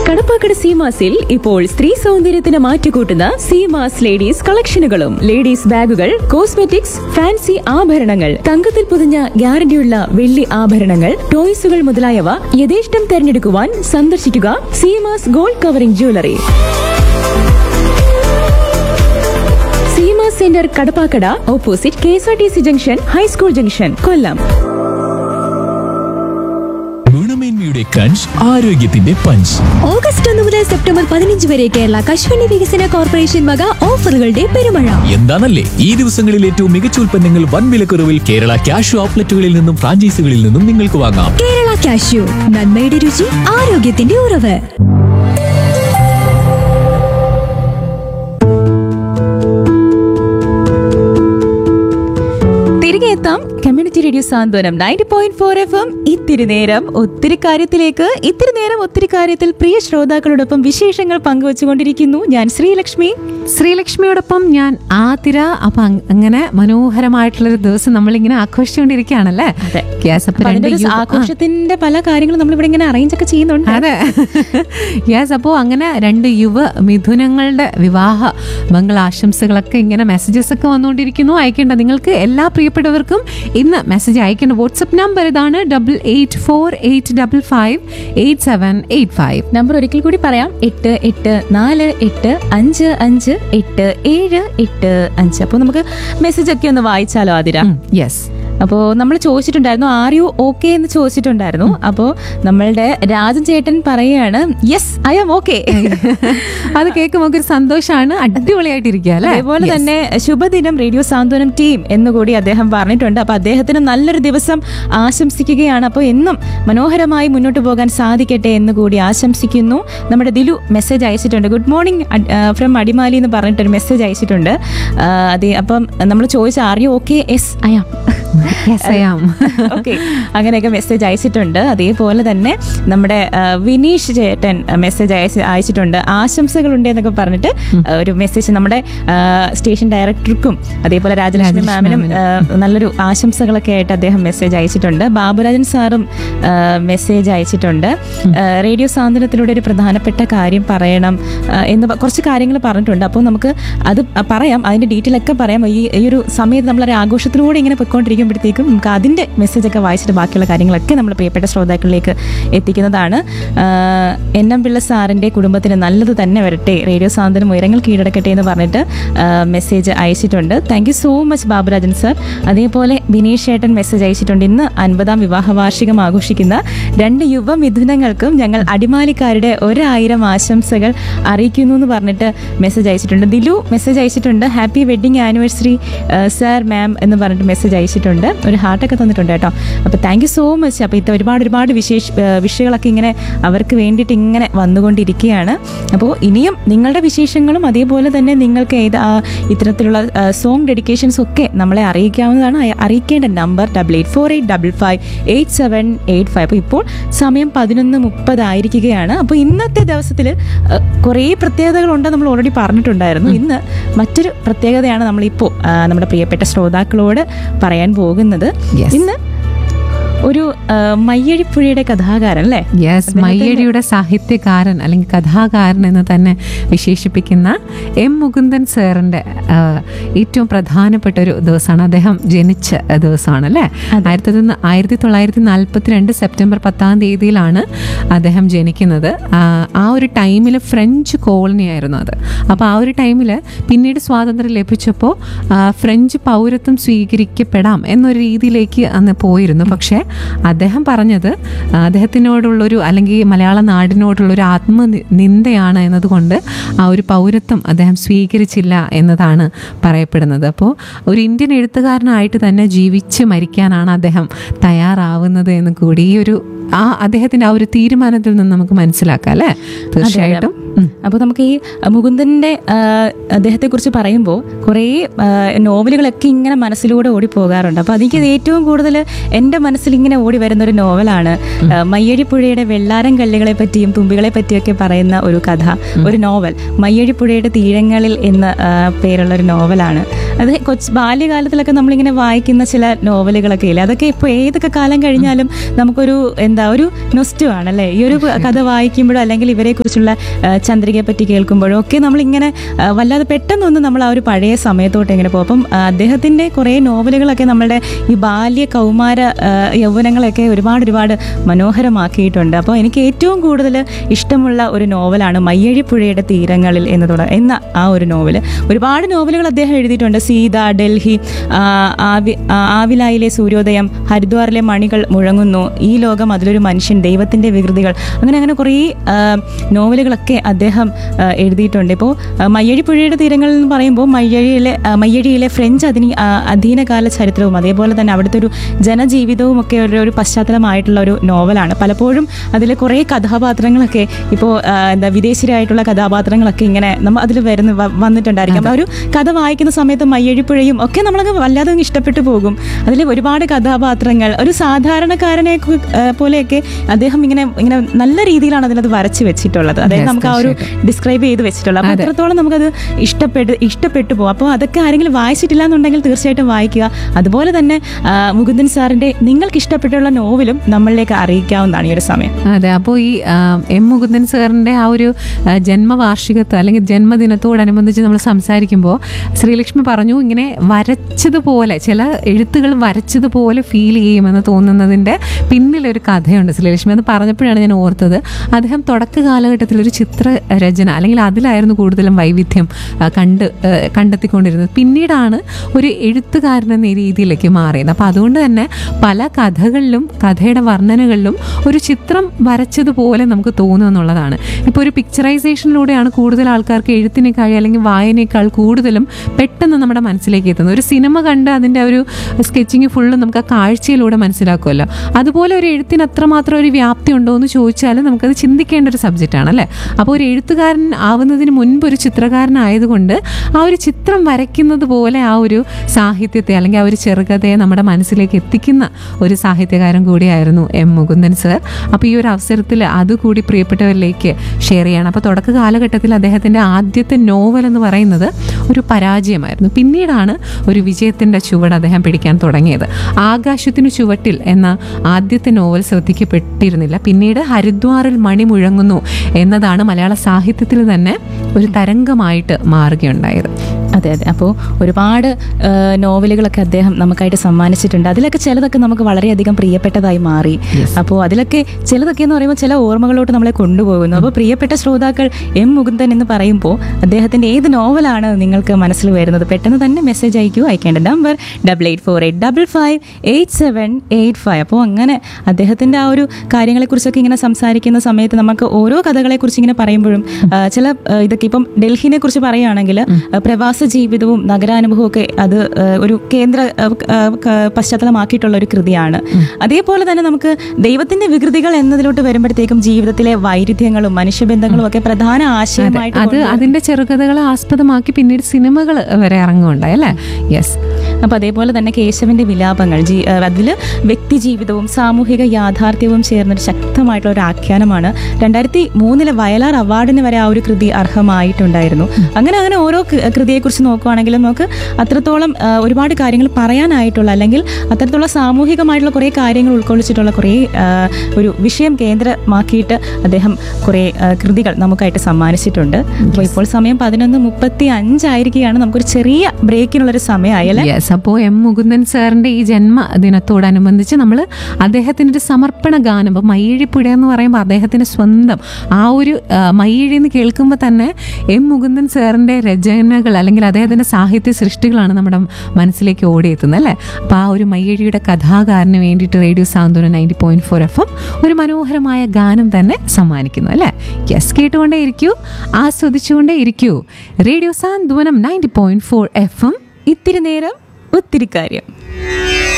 കടപ്പാക്കട സീമാസിൽ ഇപ്പോൾ സ്ത്രീ സൗന്ദര്യത്തിന് മാറ്റുകൂട്ടുന്ന സീമാസ് ലേഡീസ് കളക്ഷനുകളും ലേഡീസ് ബാഗുകൾ കോസ്മെറ്റിക്സ് ഫാൻസി ആഭരണങ്ങൾ തങ്കത്തിൽ പൊതിഞ്ഞ ഗ്യാരണ്ടിയുള്ള വെള്ളി ആഭരണങ്ങൾ ടോയ്സുകൾ മുതലായവ യഥേഷ്ടം തെരഞ്ഞെടുക്കുവാൻ സന്ദർശിക്കുക Seemas gold covering jewellery Seema centre Kadappakada opposite K S R T C junction high school junction Kollam ഗുണമേന്മയുടെ കഞ്ച് ആരോഗ്യത്തിന്റെ പഞ്ച് ഓഗസ്റ്റ് ഒന്ന് മുതൽ സെപ്റ്റംബർ പതിനഞ്ച് വരെ കേരള കശുവണ്ടി വികസന കോർപ്പറേഷൻ വക ഓഫറുകളുടെ പെരുമഴ എന്താണല്ലേ ഈ ദിവസങ്ങളിൽ ഏറ്റവും മികച്ച ഉൽപ്പന്നങ്ങൾ വൻ വിലക്കുറവിൽ കേരള ക്യാഷ് ഔട്ട്ലെറ്റുകളിൽ നിന്നും ഫ്രാഞ്ചൈസികളിൽ നിന്നും നിങ്ങൾക്ക് വാങ്ങാം കേരള കാഷ്യൂ നന്മയുടെ രുചി ആരോഗ്യത്തിന്റെ ഉറവ് തിരികെ എത്താം community radio Santhwanam ninety point four F M ഇത്തിരി നേരം ഒത്തിരി കാര്യത്തിലേക്ക് ഇത്തിരി നേരം ഒത്തിരി കാര്യത്തിൽ പ്രിയ ശ്രോതാക്കളോടൊപ്പം വിശേഷങ്ങൾ പങ്കുവച്ചുകൊണ്ടിരിക്കുന്നു ഞാൻ ശ്രീലക്ഷ്മി ശ്രീലക്ഷ്മിയോടൊപ്പം ഞാൻ ആതിര അപ്പൊ അങ്- അങ്ങനെ മനോഹരമായിട്ടുള്ളൊരു ദിവസം നമ്മളിങ്ങനെ ആഘോഷിച്ചുകൊണ്ടിരിക്കുകയാണല്ലേ അതെ. Yes, അപ്പൊ അപ്പൊ അതിന്റെ രണ്ട് ഒരു യുവ- ആ. ആഘോഷത്തിന്റെ പല കാര്യങ്ങളും നമ്മൾ ഇവിടെ ഇങ്ങനെ അറേഞ്ച് ഒക്കെ ചെയ്യുന്നുണ്ട് അതെ യെസ് അപ്പോൾ അങ്ങനെ രണ്ട് യുവ മിഥുനങ്ങളുടെ വിവാഹ മംഗളാശംസകളൊക്കെ ഇങ്ങനെ മെസ്സേജസ് ഒക്കെ വന്നുകൊണ്ടിരിക്കുന്നു അയക്കേണ്ട നിങ്ങൾക്ക് എല്ലാ പ്രിയപ്പെട്ടവർക്കും ഇന്ന് മെസ്സേജ് അയക്കേണ്ട വാട്സപ്പ് നമ്പർ ഇതാണ് double eight four eight double five eight seven eight five number ഒരിക്കൽ കൂടി പറയാം എട്ട് എട്ട് നാല് എട്ട് അഞ്ച് അഞ്ച് എട്ട് ഏഴ് എട്ട് അഞ്ച് അപ്പോൾ നമുക്ക് മെസ്സേജ് ഒക്കെ ഒന്ന് വായിച്ചാലോ ആതിര യെസ് അപ്പോൾ നമ്മൾ ചോദിച്ചിട്ടുണ്ടായിരുന്നു ആർ യു ഓക്കെ എന്ന് ചോദിച്ചിട്ടുണ്ടായിരുന്നു അപ്പോൾ നമ്മളുടെ രാജൻ ചേട്ടൻ പറയുകയാണ് യെസ് ഐ ആം ഓക്കെ അത് കേൾക്കുമ്പോൾ ഒരു സന്തോഷമാണ് അടിപൊളിയായിട്ടിരിക്കുക അല്ലേ അതേപോലെ Yes. തന്നെ ശുഭദിനം റേഡിയോ സാന്ത്വനം ടീം എന്നുകൂടി അദ്ദേഹം പറഞ്ഞിട്ടുണ്ട് അപ്പൊ അദ്ദേഹത്തിന് നല്ലൊരു ദിവസം ആശംസിക്കുകയാണ് അപ്പോൾ എന്നും മനോഹരമായി മുന്നോട്ട് പോകാൻ സാധിക്കട്ടെ എന്ന് കൂടി ആശംസിക്കുന്നു നമ്മുടെ ദിലു മെസ്സേജ് അയച്ചിട്ടുണ്ട് ഗുഡ് മോർണിംഗ് ഫ്രം അടിമാലി എന്ന് പറഞ്ഞിട്ടൊരു മെസ്സേജ് അയച്ചിട്ടുണ്ട് ആ, അതെ അപ്പം നമ്മൾ ചോദിച്ച are you okay yes I am Yes, I am. Okay അങ്ങനെയൊക്കെ മെസ്സേജ് അയച്ചിട്ടുണ്ട് അതേപോലെ തന്നെ നമ്മുടെ ആ, വിനീഷ് ചേട്ടൻ മെസ്സേജ് അയച്ച് അയച്ചിട്ടുണ്ട് ആശംസകളുണ്ട് എന്നൊക്കെ പറഞ്ഞിട്ട് ആ, ഒരു മെസ്സേജ് നമ്മുടെ ആ, സ്റ്റേഷൻ ഡയറക്ടർക്കും അതേപോലെ രാജലക്ഷ്മി മാമിനും ആ, നല്ലൊരു ആശംസകളൊക്കെ ആയിട്ട് അദ്ദേഹം മെസ്സേജ് അയച്ചിട്ടുണ്ട് ബാബുരാജൻ സാറും ആ, മെസ്സേജ് അയച്ചിട്ടുണ്ട് ആ, റേഡിയോ സാന്ത്വനത്തിലൂടെ ഒരു പ്രധാനപ്പെട്ട കാര്യം പറയണം ആ, എന്ന് പ- കുറച്ച് കാര്യങ്ങൾ പറഞ്ഞിട്ടുണ്ട് അപ്പോൾ നമുക്ക് അത് പറയാം അതിന്റെ ഡീറ്റെയിൽ ഒക്കെ പറയാം ഈ ഈ ഒരു സമയത്ത് നമ്മളൊരു ആഘോഷത്തിലൂടെ ഇങ്ങനെ പൊയ്ക്കൊണ്ടിരിക്കുമ്പോഴത്തേക്കും നമുക്ക് അതിന്റെ മെസ്സേജ് ഒക്കെ വായിച്ചിട്ട് ബാക്കിയുള്ള കാര്യങ്ങളൊക്കെ നമ്മൾ പ്രിയപ്പെട്ട ശ്രോതാക്കളിലേക്ക് എത്തിക്കുന്നതാണ് ആ, എൻ എം പിള്ള സാറിന്റെ കുടുംബത്തിന് നല്ലത് തന്നെ വരട്ടെ റേഡിയോ സാന്ത്വനം ഉയരങ്ങൾ കീഴടക്കട്ടെ എന്ന് പറഞ്ഞിട്ട് മെസ്സേജ് അയച്ചിട്ടുണ്ട് thank you so much Baburajan sir അതേപോലെ ബിനീഷ് ചേട്ടൻ മെസ്സേജ് അയച്ചിട്ടുണ്ട് ഇന്ന് അൻപതാം വിവാഹ വാർഷികം ആഘോഷിക്കുന്ന രണ്ട് യുവ മിഥുനങ്ങൾക്കും ഞങ്ങൾ അടിമാലിക്കാരുടെ ഒരായിരം ആശംസകൾ അറിയിക്കുന്നു എന്ന് പറഞ്ഞിട്ട് മെസ്സേജ് അയച്ചിട്ടുണ്ട് ദിലു മെസ്സേജ് അയച്ചിട്ടുണ്ട് happy wedding anniversary sir ma'am എന്ന് പറഞ്ഞിട്ട് മെസ്സേജ് അയച്ചിട്ടുണ്ട് ഒരു ഹാർട്ടൊക്കെ തന്നിട്ടുണ്ട് കേട്ടോ അപ്പോൾ താങ്ക് യു സോ മച്ച് അപ്പോൾ ഇത് ഒരുപാട് ഒരുപാട് വിശേഷ ഏഹ് വിഷയങ്ങളൊക്കെ ഇങ്ങനെ അവർക്ക് വേണ്ടിയിട്ട് ഇങ്ങനെ വന്നുകൊണ്ടിരിക്കുകയാണ് അപ്പോൾ ഇനിയും നിങ്ങളുടെ വിശേഷങ്ങളും അതേപോലെ തന്നെ നിങ്ങൾക്ക് ഏത് ആ, ഇത്തരത്തിലുള്ള സോങ് ഡെഡിക്കേഷൻസ് ഒക്കെ നമ്മളെ അറിയിക്കാവുന്നതാണ് അയ- അറിയിക്കേണ്ട number double eight four eight double five eight seven eight five അപ്പോൾ ഇപ്പോൾ സമയം പതിനൊന്ന് മുപ്പതായിരിക്കുകയാണ് അപ്പോൾ ഇന്നത്തെ ദിവസത്തിൽ കുറേ പ്രത്യേകതകളുണ്ട് നമ്മൾ ഓൾറെഡി പറഞ്ഞിട്ടുണ്ടായിരുന്നു ഇന്ന് മറ്റൊരു പ്രത്യേകതയാണ് നമ്മളിപ്പോൾ ആ, നമ്മുടെ പ്രിയപ്പെട്ട ശ്രോതാക്കളോട് പറയാൻ പോകുന്നത് Yes. ഇന്ന് ഒരു ആ, മയ്യഴിപ്പുഴയുടെ കഥാകാരൻ അല്ലേ യെസ് മയ്യടിയുടെ സാഹിത്യകാരൻ അല്ലെങ്കിൽ കഥാകാരൻ എന്ന് തന്നെ വിശേഷിപ്പിക്കുന്ന എം മുകുന്ദൻ സാറിൻ്റെ ഏറ്റവും പ്രധാനപ്പെട്ട ഒരു ദിവസമാണ് അദ്ദേഹം ജനിച്ച ദിവസമാണ് അല്ലേ ആയിരത്തി തൊന്ന് ആയിരത്തി തൊള്ളായിരത്തി നാൽപ്പത്തി രണ്ട് സെപ്റ്റംബർ പത്താം തീയതിയിലാണ് അദ്ദേഹം ജനിക്കുന്നത് ആ, ആ ഒരു ടൈമിൽ ഫ്രഞ്ച് കോളനി ആയിരുന്നു അത് അപ്പോൾ ആ ഒരു ടൈമിൽ പിന്നീട് സ്വാതന്ത്ര്യം ലഭിച്ചപ്പോൾ ഫ്രഞ്ച് പൗരത്വം സ്വീകരിക്കപ്പെടാം എന്നൊരു രീതിയിലേക്ക് അന്ന് പോയിരുന്നു പക്ഷേ അദ്ദേഹം പറഞ്ഞത് ആ, അദ്ദേഹത്തിനോടുള്ളൊരു അല്ലെങ്കിൽ മലയാള നാടിനോടുള്ളൊരു ആത്മനിന്ദയാണ് എന്നതുകൊണ്ട് ആ ഒരു പൗരത്വം അദ്ദേഹം സ്വീകരിച്ചില്ല എന്നതാണ് പറയപ്പെടുന്നത് അപ്പോൾ ഒരു ഇന്ത്യൻ എഴുത്തുകാരനായിട്ട് തന്നെ ജീവിച്ച് മരിക്കാനാണ് അദ്ദേഹം തയ്യാറാവുന്നത് എന്ന് കൂടി ഈ ഒരു ആ അദ്ദേഹത്തിന്റെ ആ ഒരു തീരുമാനത്തിൽ നിന്ന് നമുക്ക് മനസ്സിലാക്കാം അല്ലേ തീർച്ചയായിട്ടും അപ്പോൾ നമുക്ക് ഈ മുകുന്ദൻ്റെ അദ്ദേഹത്തെക്കുറിച്ച് പറയുമ്പോൾ കുറേ ആ, നോവലുകളൊക്കെ ഇങ്ങനെ മനസ്സിലൂടെ ഓടി പോകാറുണ്ട് അപ്പോൾ എനിക്ക് ഏറ്റവും കൂടുതൽ എൻ്റെ മനസ്സിൽ ഇങ്ങനെ ഓടി വരുന്ന ഒരു നോവലാണ് ആ, മയ്യഴിപ്പുഴയുടെ വെള്ളാരം കല്ലുകളെ പറ്റിയും തുമ്പികളെ പറ്റിയൊക്കെ പറയുന്ന ഒരു കഥ ഒരു നോവൽ മയ്യഴിപ്പുഴയുടെ തീരങ്ങളിൽ എന്ന ആ, പേരുള്ള ഒരു നോവലാണ് അത് കൊച്ച് ബാല്യകാലത്തിലൊക്കെ നമ്മളിങ്ങനെ വായിക്കുന്ന ചില നോവലുകളൊക്കെ ഇല്ലേ അതൊക്കെ ഇപ്പോൾ ഏതൊക്കെ കാലം കഴിഞ്ഞാലും നമുക്കൊരു എന്താ ഒരു നൊസ്റ്റു ആണല്ലേ ഈ ഒരു കഥ വായിക്കുമ്പോഴോ അല്ലെങ്കിൽ ഇവരെ കുറിച്ചുള്ള ചന്ദ്രികയെ പറ്റി കേൾക്കുമ്പോഴോ ഒക്കെ നമ്മളിങ്ങനെ ആ, വല്ലാതെ പെട്ടെന്നൊന്ന് നമ്മൾ ആ ഒരു പഴയ സമയത്തോട്ട് ഇങ്ങനെ പോകും അപ്പം ആ, അദ്ദേഹത്തിൻ്റെ കുറേ നോവലുകളൊക്കെ നമ്മളുടെ ഈ ബാല്യ കൗമാര ആ, യൗവനങ്ങളൊക്കെ ഒരുപാട് ഒരുപാട് മനോഹരമാക്കിയിട്ടുണ്ട് അപ്പോൾ എനിക്ക് ഏറ്റവും കൂടുതൽ ഇഷ്ടമുള്ള ഒരു നോവലാണ് മയ്യഴിപ്പുഴയുടെ തീരങ്ങളിൽ എന്നതോടെ എന്ന ആ ഒരു നോവൽ ഒരുപാട് നോവലുകൾ അദ്ദേഹം എഴുതിയിട്ടുണ്ട് സീത ഡൽഹി ആ, ആവി ആ, ആവിലായിലെ സൂര്യോദയം ഹരിദ്വാറിലെ മണികൾ മുഴങ്ങുന്നു ഈ ലോകം അതിലൊരു മനുഷ്യൻ ദൈവത്തിൻ്റെ വികൃതികൾ അങ്ങനെ അങ്ങനെ കുറേ ആ, നോവലുകളൊക്കെ അദ്ദേഹം ആ, എഴുതിയിട്ടുണ്ട് ഇപ്പോൾ ആ, മയ്യഴിപ്പുഴയുടെ തീരങ്ങളിൽ എന്ന് പറയുമ്പോൾ മയ്യഴിയിലെ ആ, മയ്യഴിയിലെ ഫ്രഞ്ച് അധീന ആ, അധീനകാല ചരിത്രവും അതേപോലെ തന്നെ അവിടുത്തെ ഒരു ജനജീവിതവും ഒക്കെ ഒരു ഒരു പശ്ചാത്തലമായിട്ടുള്ള ഒരു നോവലാണ് പലപ്പോഴും അതിൽ കുറേ കഥാപാത്രങ്ങളൊക്കെ ഇപ്പോൾ ആ, എന്താ വിദേശീയരായിട്ടുള്ള കഥാപാത്രങ്ങളൊക്കെ ഇങ്ങനെ നമ്മൾ അതിൽ വരുന്ന വ- വന്നിട്ടുണ്ടായിരിക്കും അപ്പോൾ ആ ഒരു കഥ വായിക്കുന്ന സമയത്ത് മയ്യഴിപ്പുഴയും ഒക്കെ നമ്മളങ്ങ് വല്ലാതെ അങ്ങ് ഇഷ്ടപ്പെട്ടു പോകും അതിൽ ഒരുപാട് കഥാപാത്രങ്ങൾ ഒരു സാധാരണക്കാരനെ കു- ആ, പോലെയൊക്കെ അദ്ദേഹം ഇങ്ങനെ ഇങ്ങനെ നല്ല രീതിയിലാണ് അതിനത് വരച്ച് വെച്ചിട്ടുള്ളത് അതായത് നമുക്ക് ആ ഒരു ഡിസ്ക്രൈബ് ചെയ്ത് വെച്ചിട്ടുള്ളത് അപ്പോൾ അത്രത്തോളം നമുക്കത് ഇഷ്ടപ്പെട്ട് ഇഷ്ടപ്പെട്ടു പോകും അപ്പോൾ അതൊക്കെ ആരെങ്കിലും വായിച്ചിട്ടില്ല എന്നുണ്ടെങ്കിൽ തീർച്ചയായിട്ടും വായിക്കുക അതുപോലെ തന്നെ ആ, മുകുന്ദൻ സാറിന്റെ നിങ്ങൾക്ക് ഇഷ്ടപ്പെട്ടുള്ള നോവലും നമ്മളിലേക്ക് അറിയിക്കാവുന്നതാണ് ഈ ഒരു സമയം അതെ അപ്പോൾ ഈ ആ, എം മുകുന്ദൻ സാറിൻ്റെ ആ ഒരു ആ, ജന്മവാർഷികത്വം അല്ലെങ്കിൽ ജന്മദിനത്തോടനുബന്ധിച്ച് നമ്മൾ സംസാരിക്കുമ്പോൾ ശ്രീലക്ഷ്മി പറഞ്ഞു ഇങ്ങനെ വരച്ചതുപോലെ ചില എഴുത്തുകൾ വരച്ചതുപോലെ ഫീൽ ചെയ്യുമെന്ന് തോന്നുന്നതിൻ്റെ പിന്നിലൊരു കഥയുണ്ട് ശ്രീലക്ഷ്മി അത് പറഞ്ഞപ്പോഴാണ് ഞാൻ ഓർത്തത് അദ്ദേഹം തുടക്ക കാലഘട്ടത്തിൽ ഒരു ചിത്രരചന അല്ലെങ്കിൽ അതിലായിരുന്നു കൂടുതലും വൈവിധ്യം ആ, കണ്ട് ആ, കണ്ടെത്തിക്കൊണ്ടിരുന്നത് പിന്നീടാണ് ഒരു എഴുത്തുകാരൻ എന്ന രീതിയിലേക്ക് മാറിയത് അപ്പോൾ അതുകൊണ്ട് തന്നെ പല കഥകളിലും കഥയുടെ വർണ്ണനകളിലും ഒരു ചിത്രം വരച്ചതുപോലെ നമുക്ക് തോന്നും എന്നുള്ളതാണ് ഇപ്പോൾ ഒരു പിക്ചറൈസേഷനിലൂടെയാണ് കൂടുതൽ ആൾക്കാർക്ക് എഴുത്തിനേക്കാൾ അല്ലെങ്കിൽ വായനയേക്കാൾ കൂടുതലും പെട്ടെന്ന് നമ്മുടെ മനസ്സിലേക്ക് എത്തുന്നത് ഒരു സിനിമ കണ്ട് അതിൻ്റെ ഒരു സ്കെച്ചിങ് ഫുള്ള് നമുക്ക് ആ കാഴ്ചയിലൂടെ മനസ്സിലാക്കുമല്ലോ അതുപോലെ ഒരു എഴുത്തിന് അത്രമാത്രം ഒരു വ്യാപ്തി ഉണ്ടോ എന്ന് ചോദിച്ചാൽ നമുക്കത് ചിന്തിക്കേണ്ട ഒരു സബ്ജക്റ്റാണ് അല്ലേ അപ്പോൾ ഒരു എഴുത്തുകാരൻ ആവുന്നതിന് മുൻപ് ഒരു ചിത്രകാരനായതുകൊണ്ട് ആ ഒരു ചിത്രം വരയ്ക്കുന്നത് പോലെ ആ ഒരു സാഹിത്യത്തെ അല്ലെങ്കിൽ ആ ഒരു ചെറുകഥയെ നമ്മുടെ മനസ്സിലേക്ക് എത്തിക്കുന്ന ഒരു സാഹിത്യകാരൻ കൂടിയായിരുന്നു എം മുകുന്ദൻ സർ അപ്പോൾ ഈ ഒരു അവസരത്തിൽ അതുകൂടി പ്രിയപ്പെട്ടവരിലേക്ക് ഷെയർ ചെയ്യണം അപ്പോൾ തുടക്ക കാലഘട്ടത്തിൽ അദ്ദേഹത്തിൻ്റെ ആദ്യത്തെ നോവൽ എന്ന് പറയുന്നത് ഒരു പരാജയമായിരുന്നു പിന്നീടാണ് ഒരു വിജയത്തിൻ്റെ ചുവട് അദ്ദേഹം പിടിക്കാൻ തുടങ്ങിയത് ആകാശത്തിനു ചുവട്ടിൽ എന്ന ആദ്യത്തെ നോവൽ ശ്രദ്ധിക്കപ്പെട്ടിരുന്നില്ല പിന്നീട് ഹരിദ്വാറിൽ മണി മുഴങ്ങുന്നു എന്നതാണ് മലയാള സാഹിത്യത്തിൽ തന്നെ ഒരു തരംഗമായിട്ട് മാറുകയുണ്ടായത് അതെ അതെ അപ്പോൾ ഒരുപാട് ആ, നോവലുകളൊക്കെ അദ്ദേഹം നമുക്കായിട്ട് സമ്മാനിച്ചിട്ടുണ്ട് അതിലൊക്കെ ചിലതൊക്കെ നമുക്ക് വളരെയധികം പ്രിയപ്പെട്ടതായി മാറി അപ്പോൾ അതിലൊക്കെ ചിലതൊക്കെ എന്ന് പറയുമ്പോൾ ചില ഓർമ്മകളോട്ട് നമ്മളെ കൊണ്ടുപോകുന്നു അപ്പോൾ പ്രിയപ്പെട്ട ശ്രോതാക്കൾ എം മുകുന്ദൻ എന്ന് പറയുമ്പോൾ അദ്ദേഹത്തിൻ്റെ ഏത് നോവലാണ് നിങ്ങൾക്ക് മനസ്സിൽ വരുന്നത് പെട്ടെന്ന് തന്നെ മെസ്സേജ് അയക്കൂ അയക്കേണ്ട number double eight four eight double five eight seven eight five അപ്പോൾ അങ്ങനെ അദ്ദേഹത്തിൻ്റെ ആ ഒരു കാര്യങ്ങളെക്കുറിച്ചൊക്കെ ഇങ്ങനെ സംസാരിക്കുന്ന സമയത്ത് നമുക്ക് ഓരോ കഥകളെക്കുറിച്ച് ഇങ്ങനെ പറയുമ്പോഴും ആ, ചില ആ, ഇതൊക്കെ ഇപ്പം ഡൽഹിനെ കുറിച്ച് പറയുകയാണെങ്കിൽ ആ, പ്രവാസ ജീവിതവും നഗരാനുഭവവും ഒക്കെ അത് ആ, ഒരു കേന്ദ്ര ആ, ആ, ക- പശ്ചാത്തലമാക്കിയിട്ടുള്ള ഒരു കൃതിയാണ് അതേപോലെ തന്നെ നമുക്ക് ദൈവത്തിന്റെ വികൃതികൾ എന്നതിലോട്ട് വരുമ്പോഴത്തേക്കും ജീവിതത്തിലെ വൈരുദ്ധ്യങ്ങളും മനുഷ്യബന്ധങ്ങളും ഒക്കെ പ്രധാന ആശയമായിട്ട് അത് അതിന്റെ ചെറുകഥകളെ ആസ്പദമാക്കി പിന്നീട് സിനിമകൾ വരെ ഇറങ്ങുകയുണ്ടായി അല്ലേ യെസ് അപ്പൊ അതേപോലെ തന്നെ കേശവന്റെ വിലാപങ്ങൾ ജീ അതിൽ വ്യക്തി ജീവിതവും സാമൂഹിക യാഥാർത്ഥ്യവും ചേർന്നൊരു ശക്തമായിട്ടുള്ള ഒരു ആഖ്യാനമാണ് രണ്ടായിരത്തി മൂന്നിലെ വയലാർ അവാർഡിന് വരെ ആ ഒരു കൃതി അർഹമായിട്ടുണ്ടായിരുന്നു അങ്ങനെ അങ്ങനെ ഓരോ കൃ- കൃതിയെക്കുറിച്ച് നോക്കുകയാണെങ്കിൽ നമുക്ക് അത്രത്തോളം ആ, ഒരുപാട് കാര്യങ്ങൾ പറയാനായിട്ടുള്ള അല്ലെങ്കിൽ അത്തരത്തിലുള്ള സാമൂഹികമായിട്ടുള്ള കുറേ കാര്യങ്ങൾ ഉൾക്കൊള്ളിച്ചിട്ടുള്ള കുറേ ആ, ഒരു വിഷയം കേന്ദ്രമാക്കിയിട്ട് അദ്ദേഹം കുറേ ആ, കൃതികൾ നമുക്കായിട്ട് സമ്മാനിച്ചിട്ടുണ്ട് അപ്പോൾ ഇപ്പോൾ സമയം പതിനൊന്ന് മുപ്പത്തി അഞ്ചായിരിക്കുകയാണ് നമുക്കൊരു ചെറിയ ബ്രേക്കിനുള്ളൊരു സമയമായി അല്ലേ യെസ് അപ്പോൾ എം മുകുന്ദൻ സാറിന്റെ ഈ ജന്മദിനത്തോടനുബന്ധിച്ച് നമ്മൾ അദ്ദേഹത്തിൻ്റെ ഒരു സമർപ്പണ ഗാനം ഇപ്പോൾ മയ്യഴിപ്പുഴ എന്ന് പറയുമ്പോൾ അദ്ദേഹത്തിന് സ്വന്തം ആ ഒരു ആ, മയ്യഴി എന്ന് കേൾക്കുമ്പോൾ തന്നെ എം മുകുന്ദൻ സാറിന്റെ രചനകൾ അല്ലെങ്കിൽ അദ്ദേഹത്തിന്റെ സാഹിത്യ സൃഷ്ടികളാണ് നമ്മുടെ മനസ്സിലേക്ക് ഓടിയെത്തുന്നത് അല്ലേ അപ്പോൾ ആ ഒരു മയ്യഴിയുടെ കഥാകാരന് വേണ്ടിയിട്ട് radio Santhwana ninety point four F M ഒരു മനോഹരമായ ഗാനം തന്നെ സമ്മാനിക്കുന്നു അല്ലേ യെസ് കേട്ടുകൊണ്ടേ ഇരിക്കൂ ആസ്വദിച്ചുകൊണ്ടേ ഇരിക്കൂ radio Santhwanam ninety point four F M ഇത്തിരി നേരം ഒത്തിരി കാര്യം